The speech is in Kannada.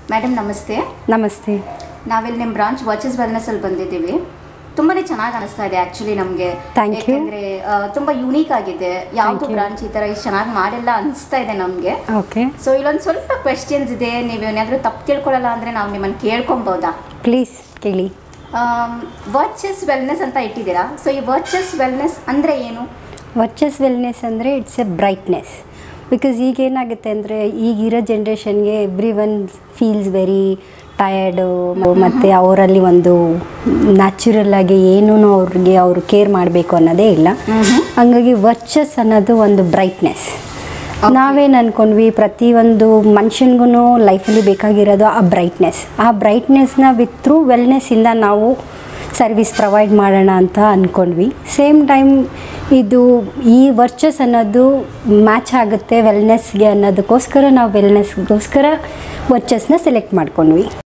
ಮೇಡಮ್ ನಮಸ್ತೆ ನಮಸ್ತೆ ನಾವಿಲ್ಲಿ ನಿಮ್ಮ ಬ್ರಾಂಚ್ ವಾಚಸ್ ವೆಲ್ನೆಸ್ ಅಲ್ಲಿ ಬಂದಿದ್ದೀವಿ ತುಂಬಾನೇ ಚೆನ್ನಾಗಿ ಅನಿಸ್ತಾ ಇದೆ ಆಕ್ಚುಲಿ ನಮಗೆ Thank you. ಯಾಕಂದ್ರೆ ಆ, ತುಂಬಾ ಯುನೀಕ್ ಆಗಿದೆ ಯಾವುದು ಬ್ರಾಂಚ್ ಈ ತರ ಇಷ್ಟು ಚೆನ್ನಾಗಿ ಮಾಡಿಲ್ಲ ಅನಿಸ್ತಾ ಇದೆ ನಮಗೆ ಓಕೆ ಸೊ ಇಲ್ಲೊಂದು ಸ್ವಲ್ಪ ಕ್ವೆಶ್ಚನ್ಸ್ ಇದೆ ನೀವು ಏನಾದರೂ ತಪ್ಪು ತಿಳ್ಕೊಳ್ಳಲ್ಲ ಅಂದ್ರೆ ನಾವು ನಿಮ್ಮನ್ನು ಕೇಳ್ಕೊಬೋದಾ ಪ್ಲೀಸ್ ಕೇಳಿ ವರ್ಚಸ್ ವೆಲ್ನೆಸ್ ಅಂತ ಇಟ್ಟಿದ್ದೀರಾ ಸೊ ಈ ವರ್ಚಸ್ ವೆಲ್ನೆಸ್ ಅಂದ್ರೆ ಏನು ವರ್ಚಸ್ ವೆಲ್ನೆಸ್ ಅಂದರೆ ಇಟ್ಸ್ ಎ ಬ್ರೈಟ್ನೆಸ್ ಬಿಕಾಸ್ ಈಗ ಏನಾಗುತ್ತೆ ಅಂದರೆ ಈಗಿರೋ ಜನ್ರೇಷನ್ಗೆ every one feels very tired ಮತ್ತು ಅವರಲ್ಲಿ ಒಂದು ನ್ಯಾಚುರಲ್ ಆಗಿ ಏನೂ ಅವ್ರಿಗೆ ಅವರು ಕೇರ್ ಮಾಡಬೇಕು ಅನ್ನೋದೇ ಇಲ್ಲ ಹಂಗಾಗಿ ವರ್ಚಸ್ ಅನ್ನೋದು ಒಂದು ಬ್ರೈಟ್ನೆಸ್ ನಾವೇನು ಅಂದ್ಕೊಂಡ್ವಿ ಪ್ರತಿಯೊಂದು ಮನುಷ್ಯನ್ಗೂ ಲೈಫಲ್ಲಿ ಬೇಕಾಗಿರೋದು ಆ ಬ್ರೈಟ್ನೆಸ್ ಆ ಬ್ರೈಟ್ನೆಸ್ನ ವಿತ್ ಥ್ರೂ ವೆಲ್ನೆಸ್ಸಿಂದ ನಾವು ಸರ್ವಿಸ್ ಪ್ರೊವೈಡ್ ಮಾಡೋಣ ಅಂತ ಅಂದ್ಕೊಂಡ್ವಿ ಸೇಮ್ ಟೈಮ್ ಇದು ಈ ವರ್ಚಸ್ ಅನ್ನೋದು ಮ್ಯಾಚ್ ಆಗುತ್ತೆ ವೆಲ್ನೆಸ್ಗೆ ಅನ್ನೋದಕ್ಕೋಸ್ಕರ ನಾವು ವೆಲ್ನೆಸ್ಗೋಸ್ಕರ ವರ್ಚಸ್ನ ಸೆಲೆಕ್ಟ್ ಮಾಡ್ಕೊಂಡ್ವಿ